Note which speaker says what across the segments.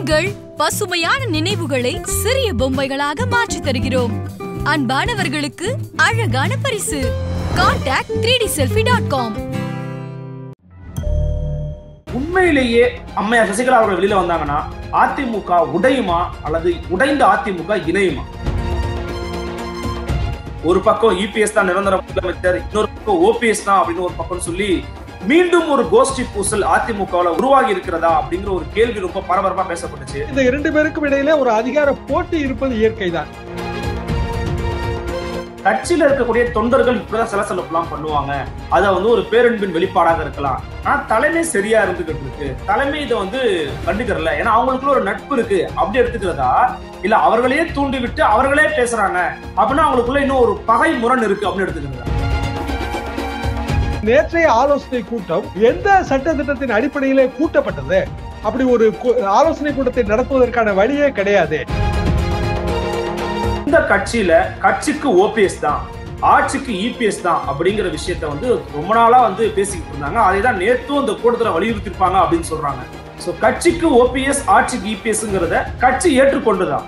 Speaker 1: உங்கள் பசுமையான நினைவுகளை சிறிய பொம்மைகளாக மாற்றித் தருகிறோம் அன்பானவர்களுக்கு அழகான பரிசு contact three D selfie dot com
Speaker 2: உண்மையிலேயே அம்மையார் சசிகலா அவர்கள் வெளியில வந்தாங்கன்னா அதிமுக உடையுமா அல்லது உடைந்த அதிமுக இணையுமா ஒரு பக்கம் இபிஎஸ் தான் நிரந்தர முதலமைச்சர் இன்னொரு பக்கம் ஓபிஎஸ் தான் அப்படின்னு ஒரு பக்கம் சொல்லி மீண்டும் ஒரு கோஷ்டி பூசல் அதிமுகவில் உருவாகி இருக்கிறதா அப்படிங்கிற ஒரு கேள்வி ரொம்ப பரபரப்பா பேசப்பட்டுச்சு
Speaker 3: இந்த இரண்டு பேருக்கும் இடையிலே ஒரு அதிகார போட்டி இருப்பது இயற்கைதான்
Speaker 2: கட்சியில இருக்கக்கூடிய தொண்டர்கள் இப்படிதான் சலசலப்புலாம் பண்ணுவாங்க அதை வந்து ஒரு பேரன்பின் வெளிப்பாடாக இருக்கலாம் ஆனா தலைமை சரியா இருந்துகிட்டு இருக்கு தலைமை இதை வந்து கண்டுக்கிறல ஏன்னா அவங்களுக்குள்ள ஒரு நட்பு இருக்கு அப்படி எடுத்துக்கிறதா இல்ல அவர்களையே தூண்டி விட்டு அவர்களே பேசுறாங்க அப்படின்னா அவங்களுக்குள்ள இன்னும் ஒரு பகை முரண் இருக்கு அப்படின்னு எடுத்துக்கிறதா
Speaker 3: நேற்றைய ஆலோசனை கூட்டம் எந்த சட்ட திட்டத்தின் அடிப்படையிலே கூட்டப்பட்டது அப்படி ஒரு கூ- ஆலோசனை கூட்டத்தை நடத்துவதற்கான வழியே கிடையாது
Speaker 2: இந்த கட்சியில கட்சிக்கு ஓபிஎஸ் தான் ஆட்சிக்கு இபிஎஸ் தான் அப்படிங்கிற விஷயத்த வந்து ரொம்ப நாளா வந்து பேசிக்கிட்டு இருந்தாங்க அதை தான் நேற்றும் இந்த கூட்டத்துல வலியுறுத்திருப்பாங்க அப்படின்னு சொல்றாங்க சோ கட்சிக்கு ஓபிஎஸ் ஆட்சிக்கு இபிஎஸ்ங்கிறத கட்சி ஏற்றுக்கொண்டுதான்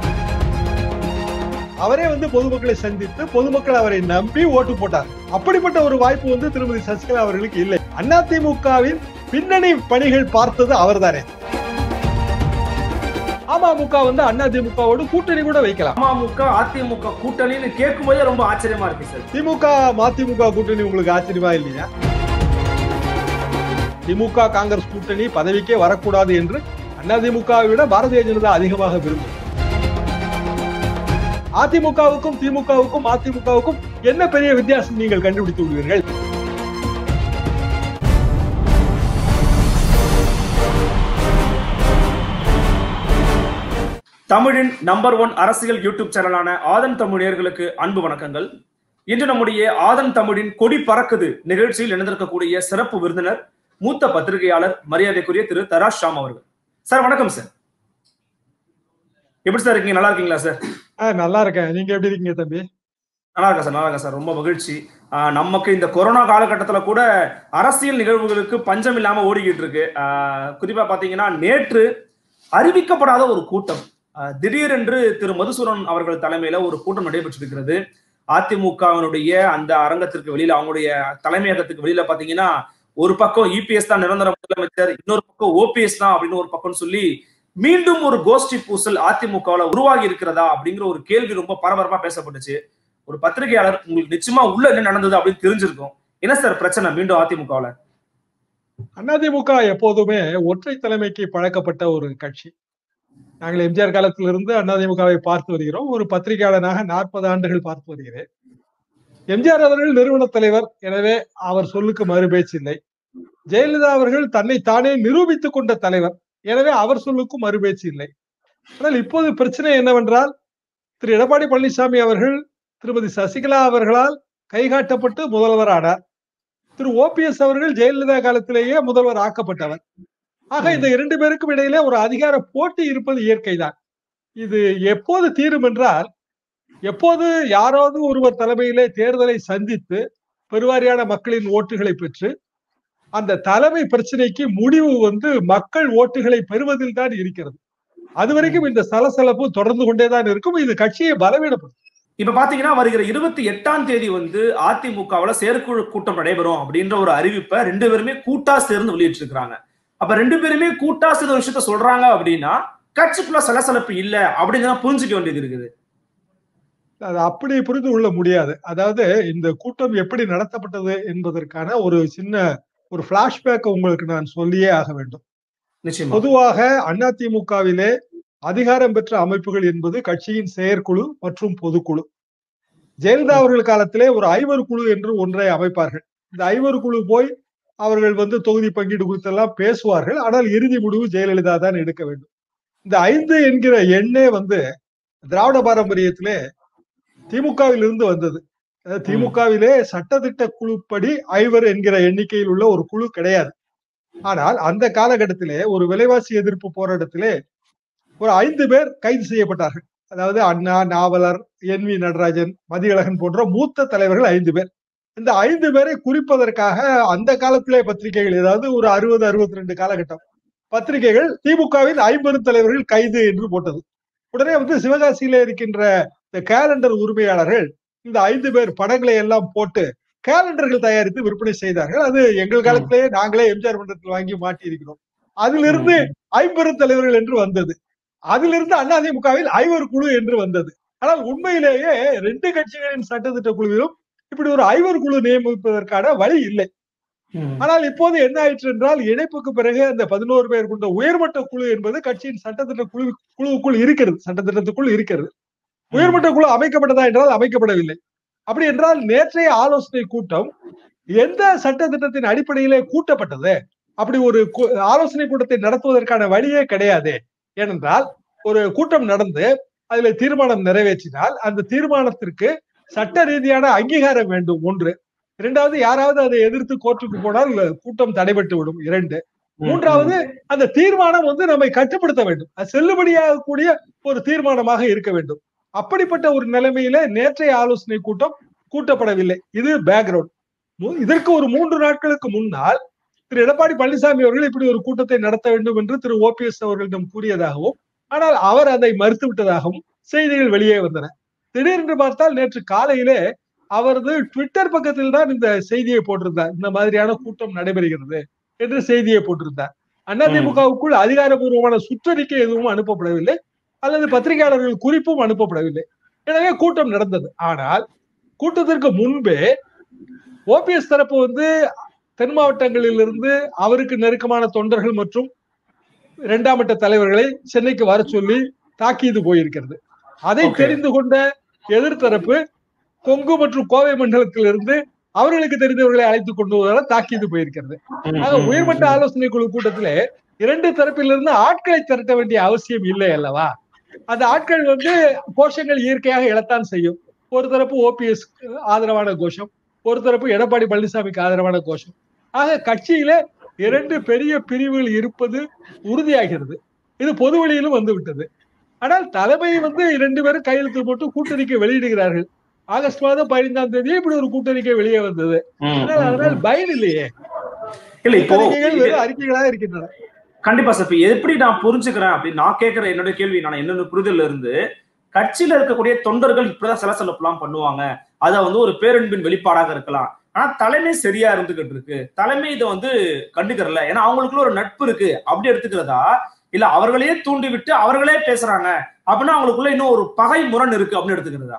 Speaker 3: அவரே வந்து பொதுமக்களை சந்தித்து பொதுமக்கள் அவரை நம்பி ஓட்டு போட்டார் அப்படிப்பட்ட ஒரு வாய்ப்பு வந்து திருமதி சசிகலா அவர்களுக்கு இல்லை அதிமுகவின் பின்னணி பணிகள் பார்த்தது அவர்தானே அமமுக வந்து அதிமுகவோடு கூட்டணி கூட வைக்கலாம்
Speaker 2: அமமுக அதிமுக கூட்டணின்னு கேட்கும் போதே ரொம்ப ஆச்சரியமா இருக்கு சார்
Speaker 3: திமுக மதிமுக கூட்டணி உங்களுக்கு ஆச்சரியமா இல்லையா திமுக காங்கிரஸ் கூட்டணி பதவிக்கே வரக்கூடாது என்று அதிமுகவை விட பாரதிய ஜனதா அதிகமாக விரும்பும் அதிமுகவுக்கும் திமுகவுக்கும் அதிமுகவுக்கும் என்ன பெரிய வித்தியாசம் நீங்கள் கண்டுபிடித்து விடுவீர்கள்
Speaker 2: தமிழின் நம்பர் ஒன் அரசியல் யூடியூப் சேனலான ஆதன் தமிழ் நேயர்களுக்கு அன்பு வணக்கங்கள் இன்று நம்முடைய ஆதன் தமிழின் கொடி பறக்குது நிகழ்ச்சியில் இணைந்திருக்கக்கூடிய சிறப்பு விருந்தினர் மூத்த பத்திரிகையாளர் மரியாதைக்குரிய திரு தராஷ் ஷாம் அவர்கள் சார் வணக்கம் சார் எப்படி சார் இருக்கீங்க நல்லா இருக்கீங்களா சார்
Speaker 3: ஆ, நல்லா இருக்கேன் நீங்க எப்படி இருக்கீங்க தம்பி
Speaker 2: நல்லா இருக்கேன் சார் நல்லா இருக்கேன் சார் ரொம்ப மகிழ்ச்சி ஆஹ் நமக்கு இந்த கொரோனா காலகட்டத்துல கூட அரசியல் நிகழ்வுகளுக்கு பஞ்சம் இல்லாம ஓடிக்கிட்டு இருக்கு ஆஹ் குறிப்பா பாத்தீங்கன்னா நேற்று அறிவிக்கப்படாத ஒரு கூட்டம் ஆஹ் திடீரென்று திரு மதுசூதன் அவர்கள் தலைமையில ஒரு கூட்டம் நடைபெற்றிருக்கிறது அதிமுகவினுடைய அந்த அரங்கத்திற்கு வெளியில அவங்களுடைய தலைமையகத்துக்கு வெளியில பாத்தீங்கன்னா ஒரு பக்கம் இபிஎஸ் தான் நிரந்தர முதலமைச்சர் இன்னொரு பக்கம் ஓபிஎஸ் தான் அப்படின்னு ஒரு பக்கம் சொல்லி மீண்டும் ஒரு கோஷ்டி பூசல் அதிமுகவில் உருவாகி இருக்கிறதா அப்படிங்கிற ஒரு கேள்வி ரொம்ப பரபரப்பா பேசப்பட்டுச்சு ஒரு பத்திரிகையாளர் உங்களுக்கு நிச்சயமா உள்ள என்ன நடந்தது அப்படின்னு தெரிஞ்சிருக்கும் என்ன சார் பிரச்சனை மீண்டும் அதிமுகவுல
Speaker 3: அதிமுக எப்போதுமே ஒற்றை தலைமைக்கு பழக்கப்பட்ட ஒரு கட்சி நாங்கள் எம்ஜிஆர் காலத்திலிருந்து அதிமுகவை பார்த்து வருகிறோம் ஒரு பத்திரிகையாளனாக நாற்பது ஆண்டுகள் பார்த்து வருகிறேன் எம்ஜிஆர் அவர்கள் நிறுவன தலைவர் எனவே அவர் சொல்லுக்கு மறுபேச்சு இல்லை ஜெயலலிதா அவர்கள் தன்னை தானே நிரூபித்துக் கொண்ட தலைவர் எனவே அவர் சொல்லுக்கும் மறுபேச்சு இல்லை ஆனால் இப்போது பிரச்சனை என்னவென்றால் திரு எடப்பாடி பழனிசாமி அவர்கள் திருமதி சசிகலா அவர்களால் கைகாட்டப்பட்டு முதல்வர் ஆனார் திரு ஓபிஎஸ் அவர்கள் ஜெயலலிதா காலத்திலேயே முதல்வர் ஆக்கப்பட்டவர் ஆக இந்த இரண்டு பேருக்கும் இடையிலே ஒரு அதிகார போட்டி இருப்பது இயற்கைதான் இது எப்போது தீரும் என்றால் எப்போது யாராவது ஒருவர் தலைமையிலே தேர்தலை சந்தித்து பெருவாரியான மக்களின் ஓட்டுகளை பெற்று அந்த தலைமை பிரச்சனைக்கு முடிவு வந்து மக்கள் ஓட்டுகளை பெறுவதில் தான் இருக்கிறது அது வரைக்கும் இந்த சலசலப்பு தொடர்ந்து கொண்டேதான் இருக்கும் இது கட்சியை பலவீனப்படுத்தும்
Speaker 2: இப்ப பாத்தீங்கன்னா வருகிற இருபத்தி எட்டாம் தேதி வந்து அதிமுகவுல செயற்குழு கூட்டம் நடைபெறும் அப்படின்ற ஒரு அறிவிப்பை ரெண்டு பேருமே கூட்டா சேர்ந்து வெளியிட்டிருக்கிறாங்க அப்ப ரெண்டு பேருமே கூட்டா சேர்ந்த ஒரு விஷயத்த சொல்றாங்க அப்படின்னா கட்சிக்குள்ள சலசலப்பு இல்ல அப்படின்னு புரிஞ்சுக்க வேண்டியது இருக்குது
Speaker 3: அது அப்படி புரிந்து கொள்ள முடியாது அதாவது இந்த கூட்டம் எப்படி நடத்தப்பட்டது என்பதற்கான ஒரு சின்ன ஒரு பிளாஷ்பேக் உங்களுக்கு நான் சொல்லியே ஆக வேண்டும்
Speaker 2: நிச்சயமா
Speaker 3: பொதுவாக அதிமுகவிலே அதிகாரம் பெற்ற அமைப்புகள் என்பது கட்சியின் செயற்குழு மற்றும் பொதுக்குழு ஜெயலலிதா அவர்கள் காலத்திலே ஒரு ஐவர் குழு என்று ஒன்றை அமைப்பார்கள் இந்த ஐவர் குழு போய் அவர்கள் வந்து தொகுதி பங்கீடு குறித்தெல்லாம் பேசுவார்கள் ஆனால் இறுதி முடிவு ஜெயலலிதா தான் எடுக்க வேண்டும் இந்த ஐந்து என்கிற எண்ணே வந்து திராவிட பாரம்பரியத்திலே திமுகவில் இருந்து வந்தது அதாவது திமுகவிலே சட்டத்திட்ட குழுப்படி ஐவர் என்கிற எண்ணிக்கையில் உள்ள ஒரு குழு கிடையாது ஆனால் அந்த காலகட்டத்திலே ஒரு விலைவாசி எதிர்ப்பு போராட்டத்திலே ஒரு ஐந்து பேர் கைது செய்யப்பட்டார்கள் அதாவது அண்ணா நாவலர் என் வி நடராஜன் மதியழகன் போன்ற மூத்த தலைவர்கள் ஐந்து பேர் இந்த ஐந்து பேரை குறிப்பதற்காக அந்த காலத்திலே பத்திரிகைகள் ஏதாவது ஒரு அறுபது அறுபத்தி ரெண்டு காலகட்டம் பத்திரிகைகள் திமுகவின் ஐம்பது தலைவர்கள் கைது என்று போட்டது உடனே வந்து சிவகாசியில இருக்கின்ற இந்த கேலண்டர் உரிமையாளர்கள் இந்த ஐந்து பேர் படங்களை எல்லாம் போட்டு கேலண்டர்கள் தயாரித்து விற்பனை செய்தார்கள் அது எங்கள் காலத்திலேயே நாங்களே எம்ஜிஆர் மன்றத்தில் வாங்கி மாட்டி இருக்கிறோம் அதிலிருந்து ஐம்பெரு தலைவர்கள் என்று வந்தது அதிலிருந்து அதிமுகவில் ஐவர் குழு என்று வந்தது ஆனால் உண்மையிலேயே ரெண்டு கட்சிகளின் சட்டத்திட்ட குழுவிலும் இப்படி ஒரு ஐவர் குழு நியமிப்பதற்கான வழி இல்லை ஆனால் இப்போது என்ன ஆயிற்று என்றால் இணைப்புக்கு பிறகு அந்த பதினோரு பேர் கொண்ட உயர்மட்ட குழு என்பது கட்சியின் சட்டத்திட்ட குழு குழுவுக்குள் இருக்கிறது சட்டத்திட்டத்துக்குள் இருக்கிறது உயர்மட்ட குழு அமைக்கப்பட்டதா என்றால் அமைக்கப்படவில்லை அப்படி என்றால் நேற்றைய ஆலோசனை கூட்டம் எந்த சட்டத்திட்டத்தின் அடிப்படையிலே கூட்டப்பட்டது அப்படி ஒரு கு- ஆலோசனை கூட்டத்தை நடத்துவதற்கான வழியே கிடையாது ஏனென்றால் ஒரு கூட்டம் நடந்து அதுல தீர்மானம் நிறைவேற்றினால் அந்த தீர்மானத்திற்கு சட்ட ரீதியான அங்கீகாரம் வேண்டும் ஒன்று இரண்டாவது யாராவது அதை எதிர்த்து கோர்ட்டுக்கு போனால் கூட்டம் தடைபட்டு விடும் இரண்டு மூன்றாவது அந்த தீர்மானம் வந்து நம்மை கட்டுப்படுத்த வேண்டும் அது செல்லுபடியாகக்கூடிய ஒரு தீர்மானமாக இருக்க வேண்டும் அப்படிப்பட்ட ஒரு நிலைமையில நேற்றைய ஆலோசனை கூட்டம் கூட்டப்படவில்லை இது பேக்ரவுண்ட் இதற்கு ஒரு மூன்று நாட்களுக்கு முன்னால் திரு எடப்பாடி பழனிசாமி அவர்கள் இப்படி ஒரு கூட்டத்தை நடத்த வேண்டும் என்று திரு ஓபிஎஸ் அவர்களிடம் கூறியதாகவும் ஆனால் அவர் அதை மறுத்து விட்டதாகவும் செய்திகள் வெளியே வந்தன திடீரென்று பார்த்தால் நேற்று காலையிலே அவரது ட்விட்டர் பக்கத்தில் தான் இந்த செய்தியை போட்டிருந்தார் இந்த மாதிரியான கூட்டம் நடைபெறுகிறது என்று செய்தியை போட்டிருந்தார் அதிமுகவுக்குள் அதிகாரப்பூர்வமான சுற்றறிக்கை எதுவும் அனுப்பப்படவில்லை அல்லது பத்திரிகையாளர்கள் குறிப்பும் அனுப்பப்படவில்லை எனவே கூட்டம் நடந்தது ஆனால் கூட்டத்திற்கு முன்பே ஓபிஎஸ் தரப்பு வந்து தென் மாவட்டங்களில் இருந்து அவருக்கு நெருக்கமான தொண்டர்கள் மற்றும் இரண்டாம் கட்ட தலைவர்களை சென்னைக்கு வர சொல்லி தாக்கீது போயிருக்கிறது அதை
Speaker 2: Okay.
Speaker 3: தெரிந்து கொண்ட எதிர்த்தரப்பு கொங்கு மற்றும் கோவை மண்டலத்திலிருந்து அவர்களுக்கு தெரிந்தவர்களை அழைத்து கொண்டு வர தாக்கீது போயிருக்கிறது ஆக உயர்மட்ட ஆலோசனை குழு கூட்டத்திலே இரண்டு தரப்பிலிருந்து ஆட்களை திரட்ட வேண்டிய அவசியம் இல்லை அல்லவா அந்த ஆட்கள் வந்து கோஷங்கள் இயற்கையாக எழத்தான் செய்யும் ஒரு தரப்பு ஓபிஎஸ் ஆதரவான கோஷம் ஒரு தரப்பு எடப்பாடி பழனிசாமிக்கு ஆதரவான கோஷம் ஆக கட்சியில இரண்டு பெரிய பிரிவுகள் இருப்பது உறுதியாகிறது இது பொது வெளியிலும் வந்து விட்டது ஆனால் தலைமை வந்து இரண்டு பேரும் கையெழுத்து போட்டு கூட்டறிக்கை வெளியிடுகிறார்கள் ஆகஸ்ட் மாதம் பதினைந்தாம் தேதி இப்படி ஒரு கூட்டறிக்கை வெளியே வந்தது ஆனால் அதனால் பயன் இல்லையே
Speaker 2: இல்ல இப்போ
Speaker 3: கூட்டறிக்கைகள் வெறும் அறிக்கைகளாக இருக்கின்றன
Speaker 2: கண்டிப்பா சார் இப்ப எப்படி நான் புரிஞ்சுக்கிறேன் அப்படின்னு நான் கேட்கிற என்னோட கேள்வி நான் என்னென்ன புரிதல்ல இருந்து கட்சியில இருக்கக்கூடிய தொண்டர்கள் இப்படிதான் சலசலப்புலாம் பண்ணுவாங்க அத வந்து ஒரு பேரன்பின் வெளிப்பாடாக இருக்கலாம் ஆனா தலைமை சரியா இருந்துகிட்டு இருக்கு தலைமை இதை வந்து கண்டுக்கிறல ஏன்னா அவங்களுக்குள்ள ஒரு நட்பு இருக்கு அப்படி எடுத்துக்கிறதா இல்ல அவர்களையே தூண்டி விட்டு அவர்களே பேசுறாங்க அப்படின்னா அவங்களுக்குள்ள இன்னும் ஒரு பகை முரண் இருக்கு அப்படின்னு எடுத்துக்கிறதா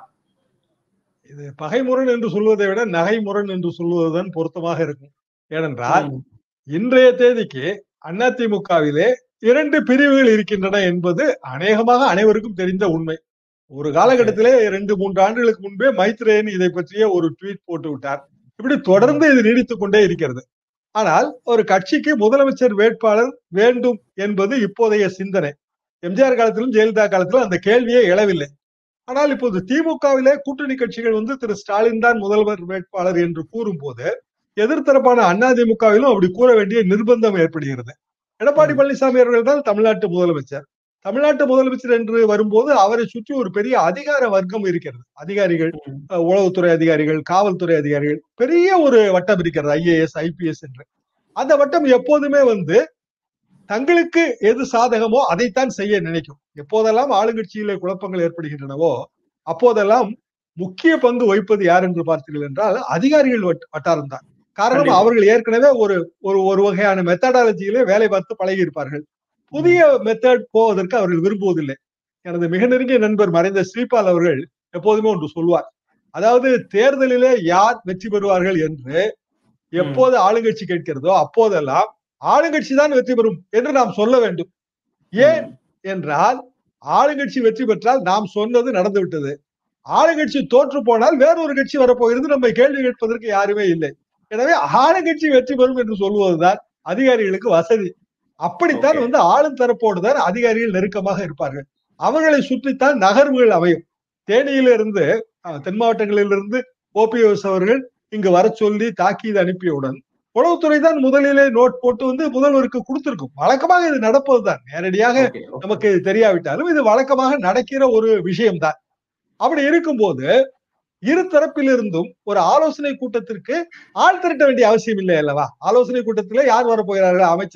Speaker 3: இது பகைமுரண் என்று சொல்வதை விட நகைமுரண் என்று சொல்வதுதான் பொருத்தமாக இருக்கும் ஏனென்றால் இன்றைய தேதிக்கு அதிமுகவிலே இரண்டு பிரிவுகள் இருக்கின்றன என்பது அநேகமாக அனைவருக்கும் தெரிந்த உண்மை ஒரு காலகட்டத்திலே இரண்டு மூன்று ஆண்டுகளுக்கு முன்பே மைத்ரேயன் இதை பற்றிய ஒரு ட்வீட் போட்டு விட்டார் இப்படி தொடர்ந்து இது நீடித்துக் கொண்டே இருக்கிறது ஆனால் ஒரு கட்சிக்கு முதலமைச்சர் வேட்பாளர் வேண்டும் என்பது இப்போதைய சிந்தனை எம்ஜிஆர் காலத்திலும் ஜெயலலிதா காலத்திலும் அந்த கேள்வியே எழவில்லை ஆனால் இப்போது திமுகவிலே கூட்டணி கட்சிகள் வந்து திரு ஸ்டாலின் தான் முதல்வர் வேட்பாளர் என்று கூறும் போது எதிர்த்தரப்பான அதிமுகவிலும் அப்படி கூற வேண்டிய நிர்பந்தம் ஏற்படுகிறது எடப்பாடி பழனிசாமி அவர்கள் தான் தமிழ்நாட்டு முதலமைச்சர் தமிழ்நாட்டு முதலமைச்சர் என்று வரும்போது அவரை சுற்றி ஒரு பெரிய அதிகார வர்க்கம் இருக்கிறது அதிகாரிகள் அஹ், உளவுத்துறை அதிகாரிகள் காவல்துறை அதிகாரிகள் பெரிய ஒரு வட்டம் இருக்கிறது ஐஏஎஸ் ஐபிஎஸ் என்று அந்த வட்டம் எப்போதுமே வந்து தங்களுக்கு எது சாதகமோ அதைத்தான் செய்ய நினைக்கும் எப்போதெல்லாம் ஆளுங்கட்சியிலே குழப்பங்கள் ஏற்படுகின்றனவோ அப்போதெல்லாம் முக்கிய பங்கு வகிப்பது யார் என்று பார்த்தீர்கள் என்றால் அதிகாரிகள் வட்- வட்டாரம் தான் காரணம்
Speaker 2: கண்டிப்பா.
Speaker 3: அவர்கள் ஏற்கனவே ஒரு ஒரு ஒரு வகையான மெத்தடாலஜியிலே வேலை பார்த்து பழகி இருப்பார்கள் புதிய மெத்தட் போவதற்கு அவர்கள் விரும்புவதில்லை எனது மிக நெருங்கிய நண்பர் மறைந்த ஸ்ரீபால் அவர்கள் எப்போதுமே ஒன்று சொல்வார் அதாவது தேர்தலிலே யார் வெற்றி பெறுவார்கள் என்று எப்போது ஆளுங்கட்சி கேட்கிறதோ அப்போதெல்லாம் ஆளுங்கட்சி தான் வெற்றி பெறும் என்று நாம் சொல்ல வேண்டும் ஏன் என்றால் ஆளுங்கட்சி வெற்றி பெற்றால் நாம் சொன்னது நடந்து விட்டது ஆளுங்கட்சி தோற்று போனால் வேறொரு கட்சி வரப்போகிறது நம்மை கேள்வி கேட்பதற்கு யாருமே இல்லை எனவே ஆளுங்கட்சி வெற்றி பெறும் என்று சொல்வதுதான் அதிகாரிகளுக்கு வசதி அப்படித்தான்
Speaker 2: Okay.
Speaker 3: வந்து ஆளும் தரப்போடு தான் அதிகாரிகள் நெருக்கமாக இருப்பார்கள் அவர்களை சுற்றித்தான் நகர்வுகள் அமையும் தேனியிலிருந்து அஹ், தென் மாவட்டங்களிலிருந்து ஓபிஎஸ் அவர்கள் இங்கு வர சொல்லி தாக்கீது அனுப்பியவுடன் உளவுத்துறை தான் முதலிலே நோட் போட்டு வந்து முதல்வருக்கு கொடுத்திருக்கும் வழக்கமாக இது நடப்பதுதான் நேரடியாக
Speaker 2: Okay, okay.
Speaker 3: நமக்கு இது தெரியாவிட்டாலும் இது வழக்கமாக நடக்கிற ஒரு விஷயம்தான் அப்படி இருக்கும்போது இரு தரப்பிலிருந்தும் ஒரு ஆலோசனை கூட்டத்திற்கு ஆள் திரட்ட வேண்டிய அவசியம் இல்லை அல்லவா ஆலோசனை கூட்டத்திலே யார் வரப்போகிறார்கள் அமைச்சர்கள்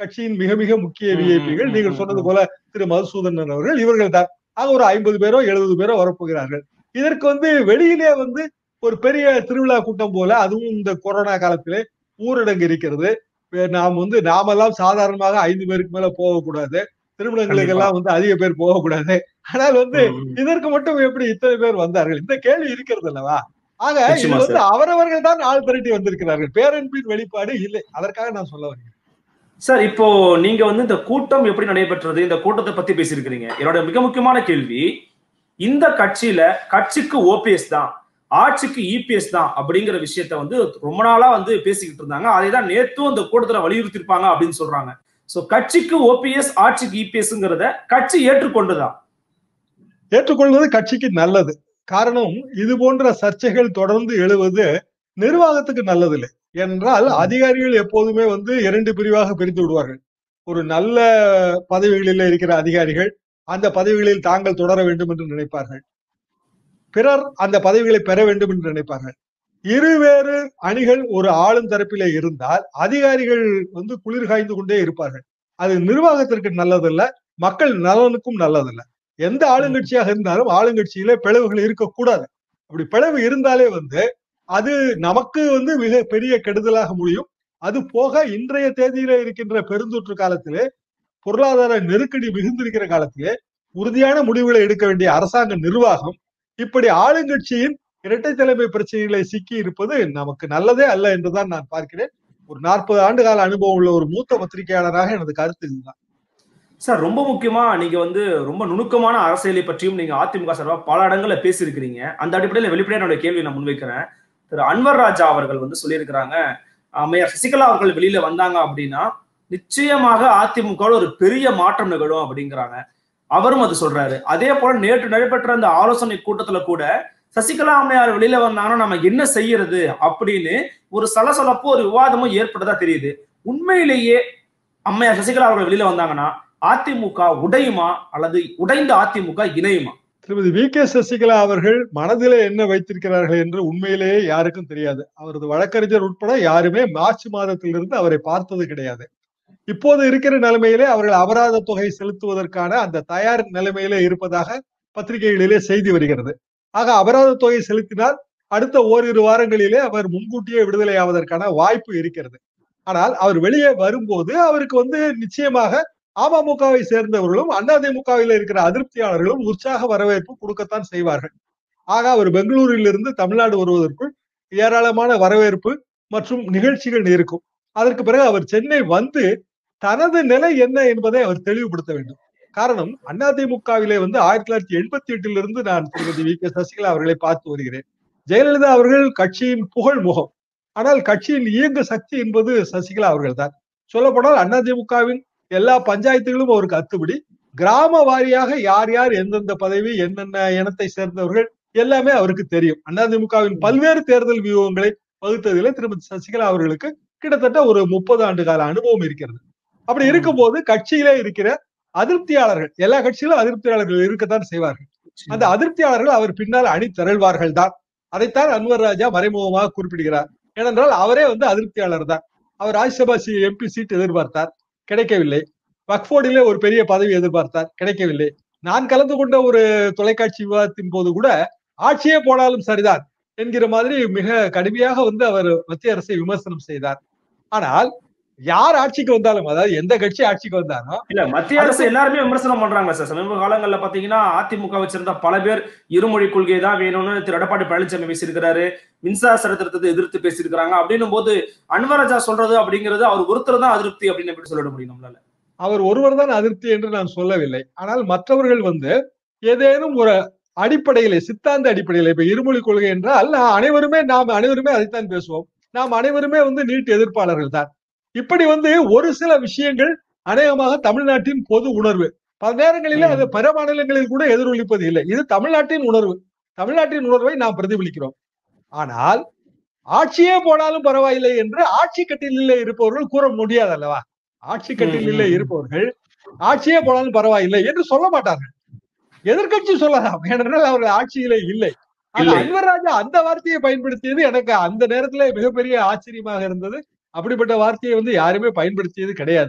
Speaker 3: கட்சியின் மிக மிக முக்கிய
Speaker 2: ம்,
Speaker 3: விஐபிகள்
Speaker 2: ம்,
Speaker 3: நீங்கள்
Speaker 2: ம்,
Speaker 3: சொன்னது
Speaker 2: ம்.
Speaker 3: போல திரு மதுசூதனன் அவர்கள் இவர்கள் தான் ஆக ஒரு ஐம்பது பேரோ எழுபது பேரோ வரப்போகிறார்கள் இதற்கு வந்து வெளியிலே வந்து ஒரு பெரிய திருவிழா கூட்டம் போல அதுவும் இந்த கொரோனா காலத்திலே ஊரடங்கு இருக்கிறது வே- நாம் வந்து நாமெல்லாம் சாதாரணமாக ஐந்து பேருக்கு மேல போகக்கூடாது திருமணங்களுக்கு எல்லாம் வந்து அதிக பேர் போகக்கூடாது ஆனால் வந்து
Speaker 2: ம், ம்.
Speaker 3: இதற்கு மட்டும் எப்படி இத்தனை பேர் வந்தார்கள் இந்த கேள்வி இருக்கிறது அல்லவா ஆக இது
Speaker 2: நிச்சயமா
Speaker 3: வந்து அவரவர்கள் தான் ஆள் திரட்டி வந்திருக்கிறார்கள் பேரன்பின் வெளிப்பாடு இல்லை அதற்காக நான் சொல்ல வருகிறேன்
Speaker 2: சார் இப்போ நீங்க வந்து இந்த கூட்டம் எப்படி நடைபெற்றது இந்த கூட்டத்தை பத்தி பேசியிருக்கிறீங்க என்னோட மிக முக்கியமான கேள்வி இந்த கட்சியில கட்சிக்கு ஓபிஎஸ் தான் ஆட்சிக்கு இபிஎஸ் தான் அப்படிங்கிற விஷயத்த வந்து ரொம்ப நாளா வந்து பேசிக்கிட்டு இருந்தாங்க அதை தான் நேத்தும் இந்த கூட்டத்துல வலியுறுத்திருப்பாங்க அப்படின்னு சொல்றாங்க சோ கட்சிக்கு ஓபிஎஸ் ஆட்சிக்கு இபிஎஸ்ங்கிறத கட்சி ஏற்றுக்கொண்டுதான்
Speaker 3: ஏற்றுக்கொள்வது கட்சிக்கு நல்லது காரணம் இது போன்ற சர்ச்சைகள் தொடர்ந்து எழுவது நிர்வாகத்துக்கு நல்லதில்லை என்றால் அதிகாரிகள் எப்போதுமே வந்து இரண்டு பிரிவாக பிரித்து விடுவார்கள் ஒரு நல்ல பதவிகளில் இருக்கிற அதிகாரிகள் அந்த பதவிகளில் தாங்கள் தொடர வேண்டும் என்று நினைப்பார்கள் பிறர் அந்த பதவிகளை பெற வேண்டும் என்று நினைப்பார்கள் இருவேறு அணிகள் ஒரு ஆளும் தரப்பிலே இருந்தால் அதிகாரிகள் வந்து குளிர் காய்ந்து கொண்டே இருப்பார்கள் அது நிர்வாகத்திற்கு நல்லதல்ல மக்கள் நலனுக்கும் நல்லதல்ல எந்த ஆளுங்கட்சியாக இருந்தாலும் ஆளுங்கட்சியில பிளவுகள் இருக்கக்கூடாது அப்படி பிளவு இருந்தாலே வந்து அது நமக்கு வந்து மிக பெரிய கெடுதலாக முடியும் அது போக இன்றைய தேதியில இருக்கின்ற பெருந்தொற்று காலத்திலே பொருளாதார நெருக்கடி மிகுந்திருக்கிற காலத்திலே உறுதியான முடிவுகளை எடுக்க வேண்டிய அரசாங்க நிர்வாகம் இப்படி ஆளுங்கட்சியின் இரட்டை தலைமை பிரச்சனைகளை சிக்கி இருப்பது நமக்கு நல்லதே அல்ல என்றுதான் நான் பார்க்கிறேன் ஒரு நாற்பது ஆண்டு கால அனுபவம் உள்ள ஒரு மூத்த பத்திரிகையாளராக எனது கருத்து இதுதான்
Speaker 2: சார் ரொம்ப முக்கியமா நீங்க வந்து ரொம்ப நுணுக்கமான அரசியலை பற்றியும் நீங்க அதிமுக சார்பா பல இடங்கள்ல பேசியிருக்கிறீங்க அந்த அடிப்படையில் வெளிப்படையா என்னோட கேள்வி நான் முன்வைக்கிறேன் திரு அன்வர் ராஜா அவர்கள் வந்து சொல்லியிருக்கிறாங்க அம்மையார் சசிகலா அவர்கள் வெளியில வந்தாங்க அப்படின்னா நிச்சயமாக அதிமுக ஒரு பெரிய மாற்றம் நிகழும் அப்படிங்கிறாங்க அவரும் அது சொல்றாரு அதே போல நேற்று நடைபெற்ற அந்த ஆலோசனை கூட்டத்துல கூட சசிகலா அம்மையார் வெளியில வந்தாங்கன்னா நம்ம என்ன செய்யறது அப்படின்னு ஒரு சலசலப்பு ஒரு விவாதமும் ஏற்பட்டதா தெரியுது உண்மையிலேயே அம்மையார் சசிகலா அவர்கள் வெளியில வந்தாங்கன்னா அதிமுக உடையுமா அல்லது உடைந்த அதிமுக இணையுமா
Speaker 3: திருமதி வி கே சசிகலா அவர்கள் மனதிலே என்ன வைத்திருக்கிறார்கள் என்று உண்மையிலேயே யாருக்கும் தெரியாது அவரது வழக்கறிஞர் உட்பட யாருமே மார்ச் மாதத்திலிருந்து அவரை பார்த்தது கிடையாது இப்போது இருக்கிற நிலைமையிலே அவர்கள் அபராத தொகை செலுத்துவதற்கான அந்த தயார் நிலைமையிலே இருப்பதாக பத்திரிகைகளிலே செய்தி வருகிறது ஆக அபராத தொகை செலுத்தினால் அடுத்த ஓரிரு வாரங்களிலே அவர் முன்கூட்டியே விடுதலை ஆவதற்கான வாய்ப்பு இருக்கிறது ஆனால் அவர் வெளியே வரும்போது அவருக்கு வந்து நிச்சயமாக அமமுகவை சேர்ந்தவர்களும் அதிமுகவில் இருக்கிற அதிருப்தியாளர்களும் உற்சாக வரவேற்பு கொடுக்கத்தான் செய்வார்கள் ஆக அவர் பெங்களூரில் இருந்து தமிழ்நாடு வருவதற்குள் ஏராளமான வரவேற்பு மற்றும் நிகழ்ச்சிகள் இருக்கும் அதற்கு பிறகு அவர் சென்னை வந்து தனது நிலை என்ன என்பதை அவர் தெளிவுபடுத்த வேண்டும் காரணம் அதிமுகவிலே வந்து ஆயிரத்தி தொள்ளாயிரத்தி எண்பத்தி எட்டிலிருந்து நான் திருமதி வி கே சசிகலா அவர்களை பார்த்து வருகிறேன் ஜெயலலிதா அவர்கள் கட்சியின் புகழ் முகம் ஆனால் கட்சியின் இயங்கு சக்தி என்பது சசிகலா அவர்கள் தான் சொல்லப்போனால் அதிமுகவின் எல்லா பஞ்சாயத்துகளும் அவருக்கு அத்துபடி கிராம வாரியாக யார் யார் எந்தெந்த பதவி என்னென்ன இனத்தை சேர்ந்தவர்கள் எல்லாமே அவருக்கு தெரியும் அதிமுகவின் பல்வேறு தேர்தல் வியூகங்களை வகுத்ததிலே திருமதி சசிகலா அவர்களுக்கு கிட்டத்தட்ட ஒரு முப்பது ஆண்டு கால அனுபவம் இருக்கிறது அப்படி இருக்கும்போது கட்சியிலே இருக்கிற அதிருப்தியாளர்கள் எல்லா கட்சியிலும் அதிருப்தியாளர்கள் இருக்கத்தான் செய்வார்கள் அந்த அதிருப்தியாளர்கள் அவர் பின்னால் அணி திரள்வார்கள் தான் அதைத்தான் அன்வர் ராஜா மறைமுகமாக குறிப்பிடுகிறார் ஏனென்றால் அவரே வந்து அதிருப்தியாளர் தான் அவர் ராஜ்யசபா எம்பி சீட் எதிர்பார்த்தார் கிடைக்கவில்லை வக்ஃபோர்டிலே ஒரு பெரிய பதவி எதிர்பார்த்தார் கிடைக்கவில்லை நான் கலந்து கொண்ட ஒரு தொலைக்காட்சி விவாதத்தின் போது கூட ஆட்சியே போனாலும் சரிதான் என்கிற மாதிரி மிக கடுமையாக வந்து அவர் மத்திய அரசை விமர்சனம் செய்தார் ஆனால் யார் ஆட்சிக்கு வந்தாலும் அதாவது எந்த கட்சி ஆட்சிக்கு வந்தாலும்
Speaker 2: இல்ல மத்திய அரசு எல்லாருமே விமர்சனம் பண்றாங்க சார் சமீப காலங்கள்ல பாத்தீங்கன்னா அதிமுக வச்சிருந்த பல பேர் இருமொழி கொள்கை தான் வேணும்னு திரு எடப்பாடி பழனிசாமி பேசியிருக்கிறாரு மின்சார சட்டத்திட்டத்தை எதிர்த்து பேசியிருக்கிறாங்க அப்படின்னும் போது அன்வராஜா சொல்றது அப்படிங்கிறது அவர் ஒருத்தர் தான் அதிருப்தி அப்படின்னு எப்படி சொல்லிட முடியும் நம்மளால
Speaker 3: அவர் ஒருவர் தான் அதிருப்தி என்று நான் சொல்லவில்லை ஆனால் மற்றவர்கள் வந்து ஏதேனும் ஒரு அடிப்படையிலே சித்தாந்த அடிப்படையில இப்ப இருமொழி கொள்கை என்றால் அனைவருமே நாம் அனைவருமே அதைத்தான் பேசுவோம் நாம் அனைவருமே வந்து நீட் எதிர்ப்பாளர்கள் தான் இப்படி வந்து ஒரு சில விஷயங்கள் அநேகமாக தமிழ்நாட்டின் பொது உணர்வு பல நேரங்களிலே அது பிற மாநிலங்களில் கூட எதிரொலிப்பது இல்லை இது தமிழ்நாட்டின் உணர்வு தமிழ்நாட்டின் உணர்வை நாம் பிரதிபலிக்கிறோம் ஆனால் ஆட்சியே போனாலும் பரவாயில்லை என்று ஆட்சி கட்டிலே இருப்பவர்கள் கூற முடியாது அல்லவா ஆட்சி கட்டிலே இருப்பவர்கள் ஆட்சியே போனாலும் பரவாயில்லை என்று சொல்ல மாட்டார்கள் எதிர்கட்சி சொல்லலாம் ஏனென்றால் அவர்கள் ஆட்சியிலே இல்லை அன்வர் ராஜா அந்த வார்த்தையை பயன்படுத்தியது எனக்கு அந்த நேரத்துல மிகப்பெரிய ஆச்சரியமாக இருந்தது அப்படிப்பட்ட வார்த்தையை வந்து யாருமே பயன்படுத்தியது கிடையாது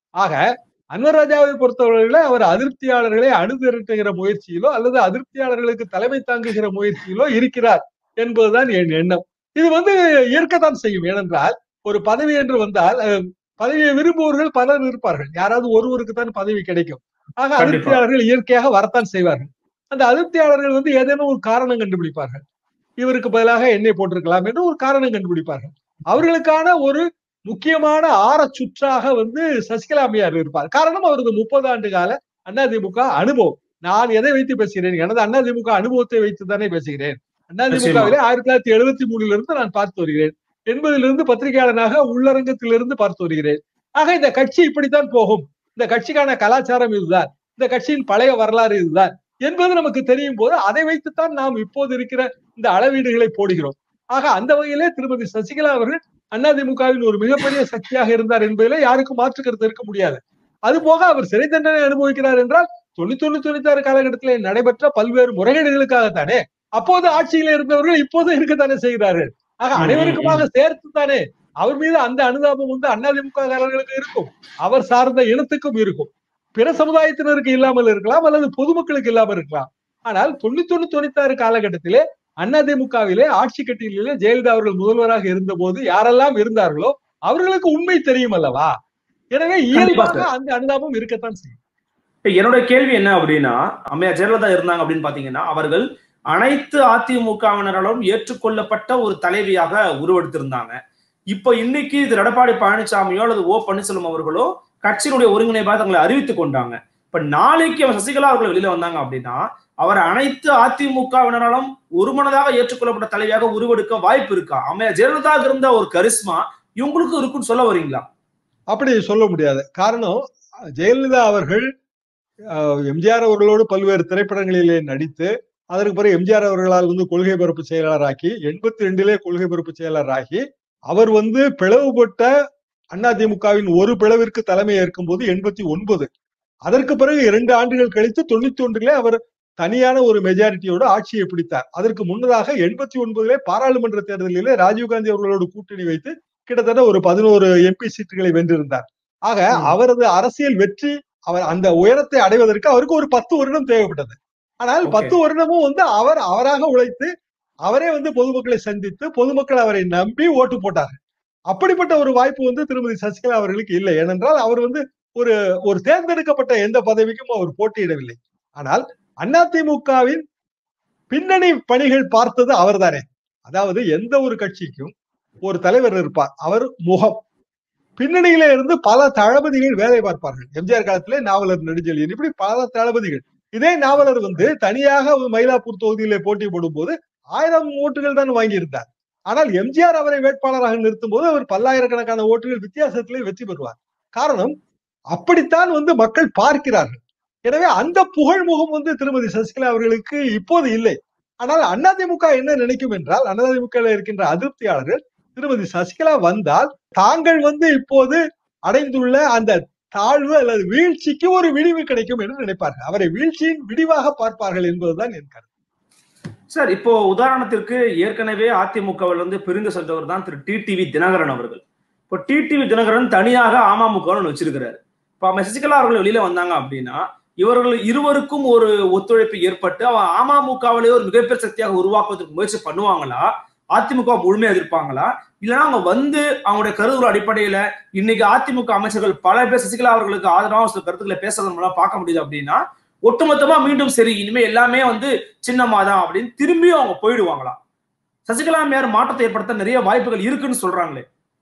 Speaker 3: ஆக அன்வர் ராஜாவை பொறுத்தவரையில அவர் அதிருப்தியாளர்களை அணுதிரட்டுகிற முயற்சியிலோ அல்லது அதிருப்தியாளர்களுக்கு தலைமை தாங்குகிற முயற்சியிலோ இருக்கிறார் என்பதுதான் என் எண்ணம் இது வந்து இருக்கத்தான் செய்யும் ஏனென்றால் ஒரு பதவி என்று வந்தால் அஹ், பதவியை விரும்புவர்கள் பலர் இருப்பார்கள் யாராவது ஒருவருக்கு தான் பதவி கிடைக்கும் ஆக
Speaker 2: கண்டிப்பா.
Speaker 3: அதிருப்தியாளர்கள் இயற்கையாக வரத்தான் செய்வார்கள் அந்த அதிருப்தியாளர்கள் வந்து ஏதேனும் ஒரு காரணம் கண்டுபிடிப்பார்கள் இவருக்கு பதிலாக என்னை போட்டிருக்கலாம் என்று ஒரு காரணம் கண்டுபிடிப்பார்கள் அவர்களுக்கான ஒரு முக்கியமான ஆற சுற்றாக வந்து சசிகலா அம்மையார் இருப்பார் காரணம் அவரது முப்பது ஆண்டு கால அதிமுக அனுபவம் நான் எதை வைத்து பேசுகிறேன் எனது அதிமுக அனுபவத்தை வைத்து தானே பேசுகிறேன் அதிமுகவிலே ஆயிரத்தி தொள்ளாயிரத்தி எழுபத்தி மூணுல இருந்து நான் பார்த்து வருகிறேன் எண்பதிலிருந்து பத்திரிகையாளனாக உள்ளரங்கத்திலிருந்து பார்த்து வருகிறேன் ஆக இந்த கட்சி இப்படித்தான் போகும் இந்த கட்சிக்கான கலாச்சாரம் இதுதான் இந்த கட்சியின் பழைய வரலாறு இதுதான் என்பது நமக்கு தெரியும் போது அதை வைத்துத்தான் நாம் இப்போது இருக்கிற இந்த அளவீடுகளை போடுகிறோம் ஆக அந்த வகையிலே திருமதி சசிகலா அவர்கள் அதிமுகவின் ஒரு மிகப்பெரிய சக்தியாக இருந்தார் என்பதிலே யாருக்கும் மாற்று கருத்து இருக்க முடியாது அது போக அவர் சிறை தண்டனை அனுபவிக்கிறார் என்றால் தொண்ணூத்தி தொண்ணூத்தி தொண்ணூத்தி ஆறு காலகட்டத்திலே நடைபெற்ற பல்வேறு முறைகேடுகளுக்காகத்தானே அப்போது ஆட்சியில இருந்தவர்கள் இப்போது இருக்கத்தானே செய்கிறார்கள் ஆக
Speaker 2: ம்,
Speaker 3: அனைவருக்குமாக சேர்த்து தானே அவர் மீது அந்த அனுதாபம் வந்து அதிமுக காரர்களுக்கு இருக்கும் அவர் சார்ந்த இனத்துக்கும் இருக்கும் பிற சமுதாயத்தினருக்கு இல்லாமல் இருக்கலாம் அல்லது பொதுமக்களுக்கு இல்லாமல் இருக்கலாம் ஆனால் தொண்ணூத்தி ஒண்ணு தொண்ணூத்தி ஆறு காலகட்டத்திலே அதிமுகவிலே ஆட்சி கட்டிலே ஜெயலலிதா அவர்கள் முதல்வராக இருந்த போது யாரெல்லாம் இருந்தார்களோ அவர்களுக்கு உண்மை தெரியும் அல்லவா எனவே இயல்பாக அந்த அனுதாபம் இருக்கத்தான் செய்யும்
Speaker 2: இப்ப என்னோட கேள்வி என்ன அப்படின்னா அம்மையார் ஜெயலலிதா இருந்தாங்க அப்படின்னு பாத்தீங்கன்னா அவர்கள் அனைத்து அதிமுகவினராலும் ஏற்றுக்கொள்ளப்பட்ட ஒரு தலைவியாக உருவெடுத்திருந்தாங்க இப்ப இன்னைக்கு இது எடப்பாடி பழனிசாமியோ அல்லது ஓ பன்னீர்செல்வம் அவர்களோ கட்சியினுடைய ஒருங்கிணைப்பாக தங்களை அறிவித்துக் கொண்டாங்க இப்ப நாளைக்கு அவர் சசிகலா அவர்கள் வெளியில வந்தாங்க அப்படின்னா அவர் அனைத்து அதிமுகவினராலும் ஒருமனதாக ஏற்றுக்கொள்ளப்பட்ட தலைவியாக உருவெடுக்க வாய்ப்பு இருக்கா அம்மையார் ஜெயலலிதா இருந்த ஒரு கரிஸ்மா இவங்களுக்கும் இருக்குன்னு சொல்ல வரீங்களா
Speaker 3: அப்படி சொல்ல முடியாது காரணம் ஜெயலலிதா அவர்கள் அஹ், எம்ஜிஆர் அவர்களோடு பல்வேறு திரைப்படங்களிலே நடித்து அதற்கு பிறகு எம்ஜிஆர் அவர்களால் வந்து கொள்கை பரப்பு செயலாளராக்கி எண்பத்தி ரெண்டிலே கொள்கை பரப்பு செயலாளராகி அவர் வந்து பிளவுபட்ட அதிமுகவின் ஒரு பிளவிற்கு தலைமை ஏற்கும் போது எண்பத்தி ஒன்பது அதற்கு பிறகு இரண்டு ஆண்டுகள் கழித்து தொண்ணூத்தி ஒன்றிலே அவர் தனியான ஒரு மெஜாரிட்டியோடு ஆட்சியை பிடித்தார் அதற்கு முன்னதாக எண்பத்தி ஒன்பதிலே பாராளுமன்ற தேர்தலிலே ராஜீவ்காந்தி அவர்களோடு கூட்டணி வைத்து கிட்டத்தட்ட ஒரு பதினோரு எம்பி சீட்டுகளை வென்றிருந்தார் ஆக
Speaker 2: ம்.
Speaker 3: அவரது அரசியல் வெற்றி அவர் அந்த உயரத்தை அடைவதற்கு அவருக்கு ஒரு பத்து வருடம் தேவைப்பட்டது ஆனால்
Speaker 2: Okay.
Speaker 3: பத்து வருடமும் வந்து அவர் அவராக உழைத்து அவரே வந்து பொதுமக்களை சந்தித்து பொதுமக்கள் அவரை நம்பி ஓட்டு போட்டார்கள் அப்படிப்பட்ட ஒரு வாய்ப்பு வந்து திருமதி சசிகலா அவர்களுக்கு இல்லை ஏனென்றால் அவர் வந்து ஒரு ஒரு தேர்ந்தெடுக்கப்பட்ட எந்த பதவிக்கும் அவர் போட்டியிடவில்லை ஆனால் அதிமுகவின் பின்னணி பணிகள் பார்த்தது அவர்தானே அதாவது எந்த ஒரு கட்சிக்கும் ஒரு தலைவர் இருப்பார் அவர் முகம் பின்னணியில இருந்து பல தளபதிகள் வேலை பார்ப்பார்கள் எம்ஜிஆர் காலத்திலே நாவலர் நெடுஞ்செழியன் இப்படி பல தளபதிகள் இதே நாவலர் வந்து தனியாக ஒரு மயிலாப்பூர் தொகுதியிலே போட்டி போடும்போது ஆயிரம் ஓட்டுகள் தான் வாங்கியிருந்தார் ஆனால் எம்ஜிஆர் அவரை வேட்பாளராக நிறுத்தும் போது அவர் பல்லாயிரக்கணக்கான ஓட்டுகள் வித்தியாசத்திலே வெற்றி பெறுவார் காரணம் அப்படித்தான் வந்து மக்கள் பார்க்கிறார்கள் எனவே அந்த புகழ்முகம் வந்து திருமதி சசிகலா அவர்களுக்கு இப்போது இல்லை ஆனால் அதிமுக என்ன நினைக்கும் என்றால் அதிமுக இருக்கின்ற அதிருப்தியாளர்கள் திருமதி சசிகலா வந்தால் தாங்கள் வந்து இப்போது அடைந்துள்ள அந்த தாழ்வு அல்லது வீழ்ச்சிக்கு ஒரு விடிவு கிடைக்கும் என்று நினைப்பார்கள் அவரை வீழ்ச்சியின் விடிவாக பார்ப்பார்கள் என்பதுதான் என் கருத்து
Speaker 2: சார் இப்போ உதாரணத்திற்கு ஏற்கனவே அதிமுகவில் வந்து பிரிந்து சென்றவர் தான் திரு டிடிவி தினகரன் அவர்கள் இப்போ டிடிவி தினகரன் தனியாக அமமுகன்னு வச்சிருக்கிறாரு இப்போ அவங்க சசிகலா அவர்கள் வெளியில வந்தாங்க அப்படின்னா இவர்கள் இருவருக்கும் ஒரு ஒத்துழைப்பு ஏற்பட்டு அவன் அமமுகவிலே ஒரு மிகப்பெரிய சக்தியாக உருவாக்குவதற்கு முயற்சி பண்ணுவாங்களா அதிமுக முழுமையா எதிர்ப்பாங்களா இல்லைன்னா அவங்க வந்து அவங்களுடைய கருதுற அடிப்படையில இன்னைக்கு அதிமுக அமைச்சர்கள் பல பேர் சசிகலா அவர்களுக்கு ஆதரவாக சில கருத்துக்களை பேசுறது மூலம் பார்க்க முடியுது அப்படின்னா ஒட்டுமொத்தமா மீண்டும் சரி இனிமே எல்லாமே வந்து சின்னம்மா தான் அப்படின்னு திரும்பியும் அவங்க போயிடுவாங்களா சசிகலா அம்மையார் மாற்றத்தை ஏற்படுத்த நிறைய வாய்ப்புகள் இருக்குன்னு சொல்றாங்களே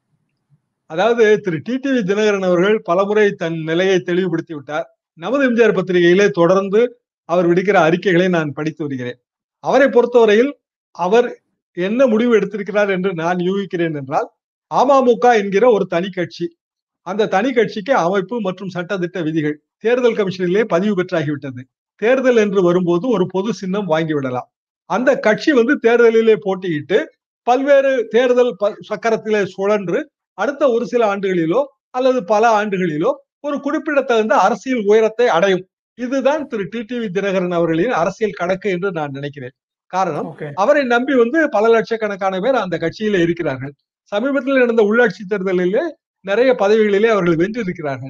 Speaker 3: அதாவது திரு டிடிவி தினகரன் அவர்கள் பலமுறை தன் நிலையை தெளிவுபடுத்தி விட்டார் நமது எம்ஜிஆர் பத்திரிகையிலே தொடர்ந்து அவர் விடுக்கிற அறிக்கைகளை நான் படித்து வருகிறேன் அவரை பொறுத்தவரையில் அவர் என்ன முடிவு எடுத்திருக்கிறார் என்று நான் யூகிக்கிறேன் என்றால் அமமுக என்கிற ஒரு தனி கட்சி அந்த தனி கட்சிக்கு அமைப்பு மற்றும் சட்டத்திட்ட விதிகள் தேர்தல் கமிஷனிலே பதிவு பெற்றாகிவிட்டது தேர்தல் என்று வரும்போது ஒரு பொது சின்னம் வாங்கிவிடலாம் அந்த கட்சி வந்து தேர்தலிலே போட்டியிட்டு பல்வேறு தேர்தல் ப- சக்கரத்திலே சுழன்று அடுத்த ஒரு சில ஆண்டுகளிலோ அல்லது பல ஆண்டுகளிலோ ஒரு குறிப்பிடத்தகுந்த அரசியல் உயரத்தை அடையும் இதுதான் திரு டிடிவி தினகரன் அவர்களின் அரசியல் கணக்கு என்று நான் நினைக்கிறேன் காரணம்
Speaker 2: ஓகே
Speaker 3: அவரை நம்பி வந்து பல லட்சக்கணக்கான பேர் அந்த கட்சியில இருக்கிறார்கள் சமீபத்தில் நடந்த உள்ளாட்சி தேர்தலிலே நிறைய பதவிகளிலே அவர்கள் வென்றிருக்கிறார்கள்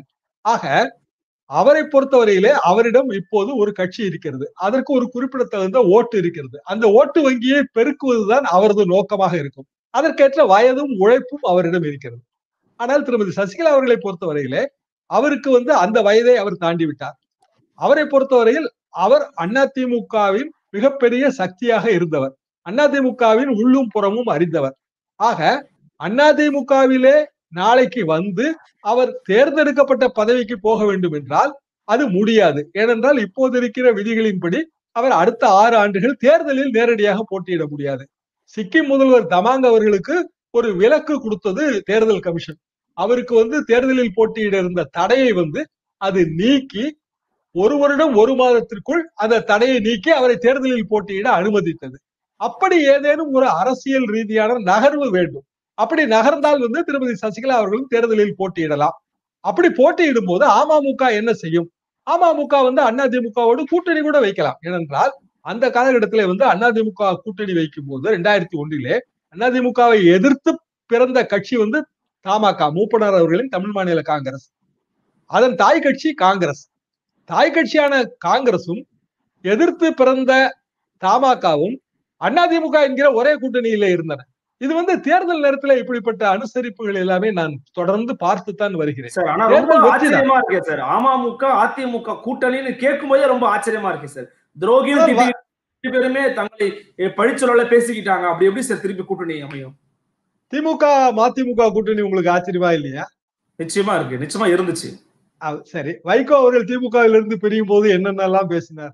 Speaker 3: ஆக அவரை பொறுத்தவரையிலே அவரிடம் இப்போது ஒரு கட்சி இருக்கிறது அதற்கு ஒரு குறிப்பிடத்தகுந்த ஓட்டு இருக்கிறது அந்த ஓட்டு வங்கியை பெருக்குவதுதான் அவரது நோக்கமாக இருக்கும் அதற்கேற்ற வயதும் உழைப்பும் அவரிடம் இருக்கிறது ஆனால் திருமதி சசிகலா அவர்களை பொறுத்தவரையிலே அவருக்கு வந்து அந்த வயதை அவர் தாண்டி விட்டார் அவரை பொறுத்தவரையில் அவர் அதிமுகவின் மிகப்பெரிய சக்தியாக இருந்தவர் அதிமுகவின் உள்ளும் புறமும் அறிந்தவர் ஆக அதிமுகவிலே நாளைக்கு வந்து அவர் தேர்ந்தெடுக்கப்பட்ட பதவிக்கு போக வேண்டும் என்றால் அது முடியாது ஏனென்றால் இப்போது இருக்கிற விதிகளின்படி அவர் அடுத்த ஆறு ஆண்டுகள் தேர்தலில் நேரடியாக போட்டியிட முடியாது சிக்கிம் முதல்வர் தமாங் அவர்களுக்கு ஒரு விலக்கு கொடுத்தது தேர்தல் கமிஷன் அவருக்கு வந்து தேர்தலில் போட்டியிட இருந்த தடையை வந்து அது நீக்கி ஒரு வருடம் ஒரு மாதத்திற்குள் அந்த தடையை நீக்கி அவரை தேர்தலில் போட்டியிட அனுமதித்தது அப்படி ஏதேனும் ஒரு அரசியல் ரீதியான நகர்வு வேண்டும் அப்படி நகர்ந்தால் வந்து திருமதி சசிகலா அவர்களும் தேர்தலில் போட்டியிடலாம் அப்படி போட்டியிடும் போது அமமுக என்ன செய்யும் அமமுக வந்து அதிமுகவோடு கூட்டணி கூட வைக்கலாம் ஏனென்றால் அந்த காலகட்டத்திலே வந்து அதிமுக கூட்டணி வைக்கும் போது ரெண்டாயிரத்தி ஒன்றிலே அதிமுகவை எதிர்த்து பிறந்த கட்சி வந்து தமாக மூப்பனார் அவர்களின் தமிழ் மாநில காங்கிரஸ் அதன் தாய் கட்சி காங்கிரஸ் தாய் கட்சியான காங்கிரசும் எதிர்த்து பிறந்த தமாகவும் அதிமுக என்கிற ஒரே கூட்டணியில இருந்தன இது வந்து தேர்தல் நேரத்துல இப்படிப்பட்ட அனுசரிப்புகள் எல்லாமே நான் தொடர்ந்து பார்த்துத்தான் வருகிறேன்
Speaker 2: சார் ஆனா ரொம்ப
Speaker 3: தேர்தல் வெற்றி தான்.
Speaker 2: ஆச்சரியமா இருக்கு சார் அமமுக அதிமுக கூட்டணின்னு கேட்கும் போதே ரொம்ப ஆச்சரியமா இருக்கு சார் துரோகியும்
Speaker 3: சார், வ-
Speaker 2: திடீர் ரெண்டு பேருமே தங்களை பழிச்சொல்ல பேசிக்கிட்டாங்க அப்படி எப்படி சார் திருப்பி கூட்டணி அமையும்
Speaker 3: திமுக மதிமுக கூட்டணி உங்களுக்கு ஆச்சரியமா இல்லையா
Speaker 2: நிச்சயமா இருக்கு நிச்சயமா இருந்துச்சு
Speaker 3: அஹ் சரி வைகோ அவர்கள் திமுகவில் இருந்து பிரியும் போது என்னென்னலாம் பேசினார்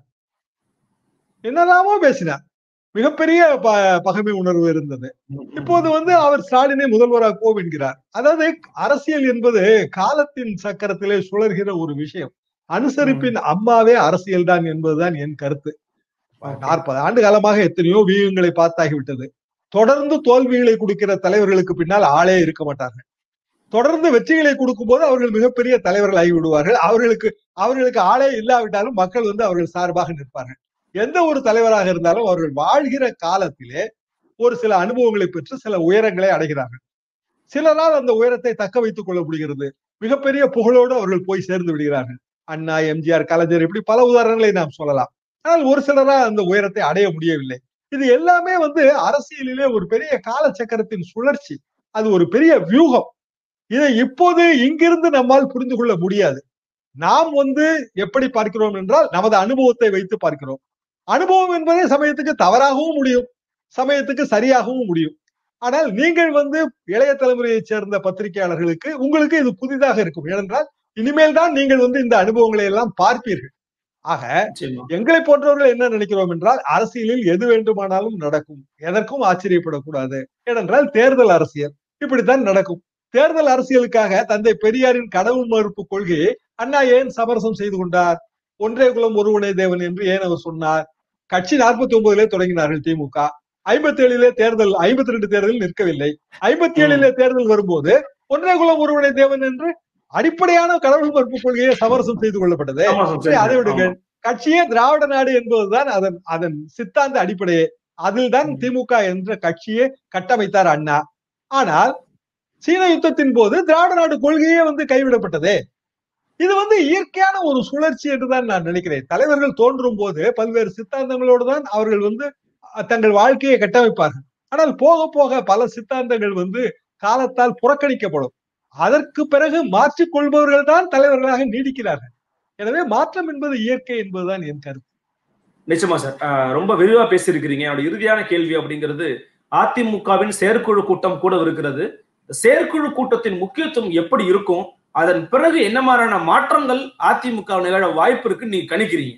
Speaker 3: என்னெல்லாமோ பேசினார் மிகப்பெரிய ப- பகைமை உணர்வு இருந்தது இப்போது வந்து அவர் ஸ்டாலினை முதல்வராக்குவோம் என்கிறார் அதாவது அரசியல் என்பது காலத்தின் சக்கரத்திலே சுழல்கிற ஒரு விஷயம் அனுசரிப்பின் அம்மாவே அரசியல் தான் என்பதுதான் என் கருத்து நாற்பது ஆண்டு காலமாக எத்தனையோ வியூகங்களை பார்த்தாகிவிட்டது தொடர்ந்து தோல்விகளை கொடுக்கிற தலைவர்களுக்கு பின்னால் ஆளே இருக்க மாட்டார்கள் தொடர்ந்து வெற்றிகளை கொடுக்கும் போது அவர்கள் மிகப்பெரிய தலைவர்கள் ஆகி விடுவார்கள் அவர்களுக்கு அவர்களுக்கு ஆளே இல்லாவிட்டாலும் மக்கள் வந்து அவர்கள் சார்பாக நிற்பார்கள் எந்த ஒரு தலைவராக இருந்தாலும் அவர்கள் வாழ்கிற காலத்திலே ஒரு சில அனுபவங்களை பெற்று சில உயரங்களை அடைகிறார்கள் சிலரால் அந்த உயரத்தை தக்க வைத்துக் கொள்ள முடிகிறது மிகப்பெரிய புகழோடு அவர்கள் போய் சேர்ந்து விடுகிறார்கள் அண்ணா எம்ஜிஆர் கலைஞர் இப்படி பல உதாரணங்களை நாம் சொல்லலாம் ஆனால் ஒரு சிலரால் அந்த உயரத்தை அடைய முடியவில்லை இது எல்லாமே வந்து அரசியலிலே ஒரு பெரிய காலச்சக்கரத்தின் சுழற்சி அது ஒரு பெரிய வியூகம் இதை இப்போது இங்கிருந்து நம்மால் புரிந்து கொள்ள முடியாது நாம் வந்து எப்படி பார்க்கிறோம் என்றால் நமது அனுபவத்தை வைத்து பார்க்கிறோம் அனுபவம் என்பதே சமயத்துக்கு தவறாகவும் முடியும் சமயத்துக்கு சரியாகவும் முடியும் ஆனால் நீங்கள் வந்து இளைய தலைமுறையைச் சேர்ந்த பத்திரிகையாளர்களுக்கு உங்களுக்கு இது புதிதாக இருக்கும் ஏனென்றால் இனிமேல் தான் நீங்கள் வந்து இந்த அனுபவங்களை எல்லாம் பார்ப்பீர்கள் ஆக
Speaker 2: நிச்சயமா
Speaker 3: எங்களை போன்றவர்கள் என்ன நினைக்கிறோம் என்றால் அரசியலில் எது வேண்டுமானாலும் நடக்கும் எதற்கும் ஆச்சரியப்படக்கூடாது ஏனென்றால் தேர்தல் அரசியல் இப்படித்தான் நடக்கும் தேர்தல் அரசியலுக்காக தந்தை பெரியாரின் கடவுள் மறுப்பு கொள்கையை அண்ணா ஏன் சமரசம் செய்து கொண்டார் ஒன்றே குலம் ஒருவனே தேவன் என்று ஏன் அவர் சொன்னார் கட்சி நாற்பத்தி ஒன்பதிலே தொடங்கினார்கள் திமுக ஐம்பத்தி ஏழிலே தேர்தல் ஐம்பத்தி ரெண்டு தேர்தலில் நிற்கவில்லை ஐம்பத்தி ஏழிலே தேர்தல் வரும்போது ஒன்றே குலம் ஒருவனே தேவன் என்று அடிப்படையான கடவுள் மறுப்பு கொள்கையை சமரசம் செய்து கொள்ளப்பட்டது
Speaker 2: ஆமா சார்,
Speaker 3: சரி, அதை
Speaker 2: ஆமா.
Speaker 3: விடுங்கள் கட்சியே திராவிட நாடு என்பதுதான் அதன் அதன் சித்தாந்த அடிப்படையே அதில் தான்
Speaker 2: ம்.
Speaker 3: திமுக என்ற கட்சியை கட்டமைத்தார் அண்ணா ஆனால் சீன யுத்தத்தின் போது திராவிட நாடு கொள்கையே வந்து கைவிடப்பட்டதே இது வந்து இயற்கையான ஒரு சுழற்சி என்றுதான் நான் நினைக்கிறேன் தலைவர்கள் தோன்றும் போது பல்வேறு சித்தாந்தங்களோடு தான் அவர்கள் வந்து அஹ், தங்கள் வாழ்க்கையை கட்டமைப்பார்கள் ஆனால் போக போக பல சித்தாந்தங்கள் வந்து காலத்தால் புறக்கணிக்கப்படும் அதற்கு பிறகு மாற்றிக் கொள்பவர்கள் தான் தலைவர்களாக நீடிக்கிறார்கள் எனவே மாற்றம் என்பது இயற்கை என்பதுதான் என் கருத்து
Speaker 2: நிச்சயமா சார் அஹ் ரொம்ப விரிவா பேசியிருக்கிறீங்க என்னோட இறுதியான கேள்வி அப்படிங்கிறது அதிமுகவின் செயற்குழு கூட்டம் கூட இருக்கிறது செயற்குழு கூட்டத்தின் முக்கியத்துவம் எப்படி இருக்கும் அதன் பிறகு என்ன மாதிரியான மாற்றங்கள் அதிமுக நிகழ வாய்ப்பு இருக்குன்னு நீங்க கணிக்கிறீங்க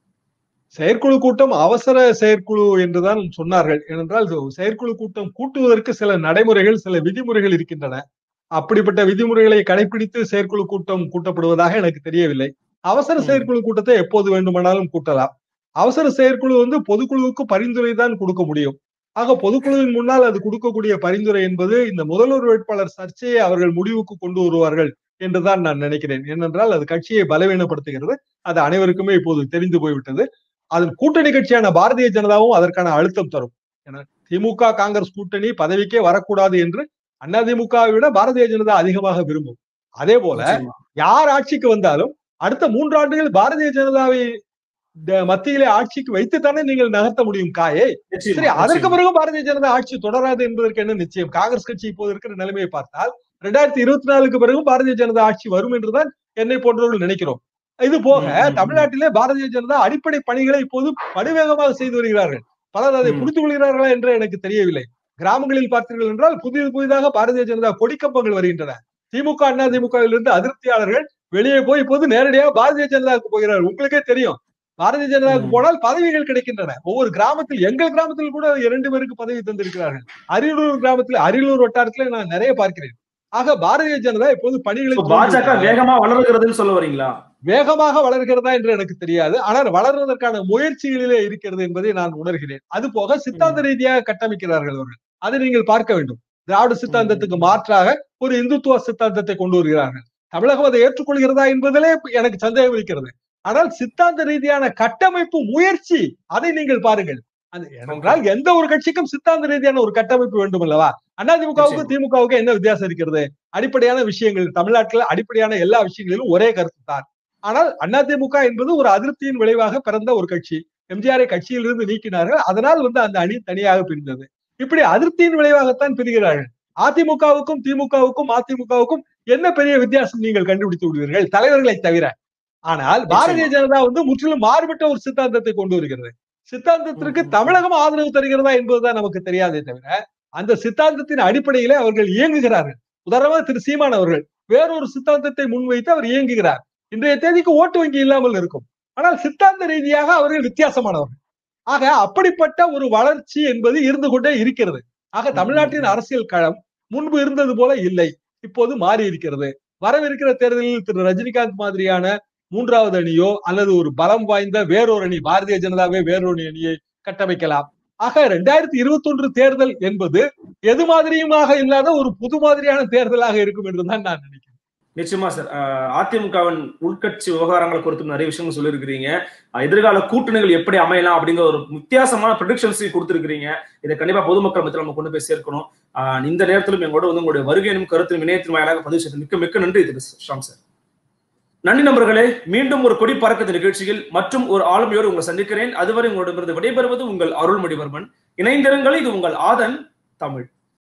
Speaker 3: செயற்குழு கூட்டம் அவசர செயற்குழு என்றுதான் சொன்னார்கள் ஏனென்றால் இது செயற்குழு கூட்டம் கூட்டுவதற்கு சில நடைமுறைகள் சில விதிமுறைகள் இருக்கின்றன அப்படிப்பட்ட விதிமுறைகளை கடைபிடித்து செயற்குழு கூட்டம் கூட்டப்படுவதாக எனக்கு தெரியவில்லை அவசர
Speaker 2: ம்.
Speaker 3: செயற்குழு கூட்டத்தை எப்போது வேண்டுமானாலும் கூட்டலாம் அவசர செயற்குழு வந்து பொதுக்குழுவுக்கு பரிந்துரை தான் கொடுக்க முடியும் ஆக பொதுக்குழுவின் முன்னால் அது கொடுக்கக்கூடிய பரிந்துரை என்பது இந்த முதல்வர் வேட்பாளர் சர்ச்சையை அவர்கள் முடிவுக்கு கொண்டு வருவார்கள் என்றுதான் நான் நினைக்கிறேன் ஏனென்றால் அது கட்சியை பலவீனப்படுத்துகிறது அது அனைவருக்குமே இப்போது தெரிந்து போய்விட்டது அதன் கூட்டணி கட்சியான பாரதிய ஜனதாவும் அதற்கான அழுத்தம் தரும் என திமுக காங்கிரஸ் கூட்டணி பதவிக்கே வரக்கூடாது என்று அதிமுகவை விட பாரதிய ஜனதா அதிகமாக விரும்பும் அதே போல
Speaker 2: நிச்சயமா.
Speaker 3: யார் ஆட்சிக்கு வந்தாலும் அடுத்த மூன்று ஆண்டுகள் பாரதிய ஜனதாவை த- மத்தியிலே ஆட்சிக்கு வைத்துத்தானே நீங்கள் நகர்த்த முடியும் காயை
Speaker 2: நிச்சயமா,
Speaker 3: சரி அதற்கு
Speaker 2: நிச்சயமா.
Speaker 3: பிறகு பாரதிய ஜனதா ஆட்சி தொடராது என்பதற்கு என்ன நிச்சயம் காங்கிரஸ் கட்சி இப்போது இருக்கிற நிலைமையை பார்த்தால் ரெண்டாயிரத்தி இருபத்தி நாலுக்கு பிறகு பாரதிய ஜனதா ஆட்சி வரும் என்றுதான் என்னை போன்றவர்கள் நினைக்கிறோம் இது போக
Speaker 2: ம், ம், ம்.
Speaker 3: தமிழ்நாட்டிலே பாரதிய ஜனதா அடிப்படை பணிகளை இப்போது படுவேகமாக செய்து வருகிறார்கள் பலர் அதை
Speaker 2: ம்.
Speaker 3: புரிந்து கொள்கிறார்களா என்று எனக்கு தெரியவில்லை கிராமங்களில் பார்த்தீர்கள் என்றால் புதிய புதிதாக பாரதிய ஜனதா கொடிக்கம்பங்கள் வருகின்றன திமுக அண்ணா திமுகவிலிருந்து அதிருப்தியாளர்கள் வெளியே போய் இப்போது நேரடியாக பாரதிய ஜனதாவுக்கு போகிறார்கள் உங்களுக்கே தெரியும் பாரதிய ஜனதாவுக்கு
Speaker 2: ம்.
Speaker 3: போனால் பதவிகள் கிடைக்கின்றன ஒவ்வொரு கிராமத்தில் எங்கள் கிராமத்தில் கூட இரண்டு பேருக்கு பதவி தந்திருக்கிறார்கள் அரியலூர் கிராமத்தில் அரியலூர் வட்டாரத்தில் நான் நிறைய பார்க்கிறேன் ஆக பாரதிய ஜனதா இப்போது பணிகளை
Speaker 2: So, பாஜக வேகமா வளர்கிறதுன்னு சொல்ல வரீங்களா
Speaker 3: வேகமாக வளர்கிறதா என்று எனக்கு தெரியாது ஆனால் வளர்வதற்கான முயற்சிகளிலே இருக்கிறது என்பதை நான் உணர்கிறேன் அது போக சித்தாந்த ரீதியாக கட்டமைக்கிறார்கள் அவர்கள் அதை நீங்கள் பார்க்க வேண்டும் திராவிட சித்தாந்தத்துக்கு மாற்றாக ஒரு இந்துத்துவ சித்தாந்தத்தை கொண்டு வருகிறார்கள் தமிழகம் அதை ஏற்றுக்கொள்கிறதா என்பதிலே எனக்கு சந்தேகம் இருக்கிறது ஆனால் சித்தாந்த ரீதியான கட்டமைப்பு முயற்சி அதை நீங்கள் பாருங்கள் அது ஏனென்றால் எந்த ஒரு கட்சிக்கும் சித்தாந்த ரீதியான ஒரு கட்டமைப்பு வேண்டும் அல்லவா அதிமுகவுக்கும் திமுகவுக்கும் என்ன வித்தியாசம் இருக்கிறது அடிப்படையான விஷயங்கள் தமிழ்நாட்டில் அடிப்படையான எல்லா விஷயங்களிலும் ஒரே கருத்து தான் ஆனால் அதிமுக என்பது ஒரு அதிருப்தியின் விளைவாக பிறந்த ஒரு கட்சி எம்ஜிஆரை கட்சியிலிருந்து நீக்கினார்கள் அதனால் வந்து அந்த அணி தனியாக பிரிந்தது இப்படி அதிருப்தியின் விளைவாகத்தான் பிரிகிறார்கள் அதிமுகவுக்கும் திமுகவுக்கும் அதிமுகவுக்கும் என்ன பெரிய வித்தியாசம் நீங்கள் கண்டுபிடித்து விடுவீர்கள் தலைவர்களை தவிர ஆனால் பாரதிய ஜனதா வந்து முற்றிலும் மாறுபட்ட ஒரு சித்தாந்தத்தை கொண்டு வருகிறது சித்தாந்தத்திற்கு
Speaker 2: ம்.
Speaker 3: தமிழகம் ஆதரவு தருகிறதா என்பதுதான் நமக்கு தெரியாதே தவிர அந்த சித்தாந்தத்தின் அடிப்படையிலே அவர்கள் இயங்குகிறார்கள் உதாரணமாக திரு சீமான் அவர்கள் வேறொரு சித்தாந்தத்தை முன்வைத்து அவர் இயங்குகிறார் இன்றைய தேதிக்கு ஓட்டு வங்கி இல்லாமல் இருக்கும் ஆனால் சித்தாந்த ரீதியாக அவர்கள் வித்தியாசமானவர்கள் ஆக அப்படிப்பட்ட ஒரு வளர்ச்சி என்பது இருந்து கொண்டே இருக்கிறது ஆக தமிழ்நாட்டின் அரசியல் களம் முன்பு இருந்தது போல இல்லை இப்போது மாறி இருக்கிறது வரவிருக்கிற தேர்தலில் திரு ரஜினிகாந்த் மாதிரியான மூன்றாவது அணியோ அல்லது ஒரு பலம் வாய்ந்த வேறொரு அணி பாரதிய ஜனதாவே வேறொரு அணியை கட்டமைக்கலாம் ஆக ரெண்டாயிரத்தி இருபத்தி ஒன்று தேர்தல் என்பது எது மாதிரியுமாக இல்லாத ஒரு புது மாதிரியான தேர்தலாக இருக்கும் என்றுதான் நான் நினைக்கிறேன்
Speaker 2: நிச்சயமா சார் அஹ் அதிமுகவின் உள்கட்சி விவகாரங்கள் குறித்து நிறைய விஷயங்கள் சொல்லியிருக்கிறீங்க அஹ் எதிர்கால கூட்டணிகள் எப்படி அமையலாம் அப்படிங்கிற ஒரு வித்தியாசமான ப்ரொடிக்ஷன்ஸ் கொடுத்திருக்கிறீங்க இதை கண்டிப்பா பொதுமக்கள் மத்தியில் நம்ம கொண்டு போய் சேர்க்கணும் அஹ் இந்த நேரத்திலும் எங்களோட வந்து உங்களுடைய வருகையினும் கருத்திலும் இணையத்தின் வாயிலாக பதிவு செய்து மிக்க மிக்க நன்றி திரு ஷாம் சார் நன்றி நண்பர்களே மீண்டும் ஒரு கொடி பறக்கத்து நிகழ்ச்சியில் மற்றும் ஒரு ஆளுமையோடு உங்களை சந்திக்கிறேன் அதுவரை உங்களிடமிருந்து விடைபெறுவது உங்கள் அருள்மொழிவர்மன் இணைந்திருங்கள் இது உங்கள் ஆதன் தமிழ்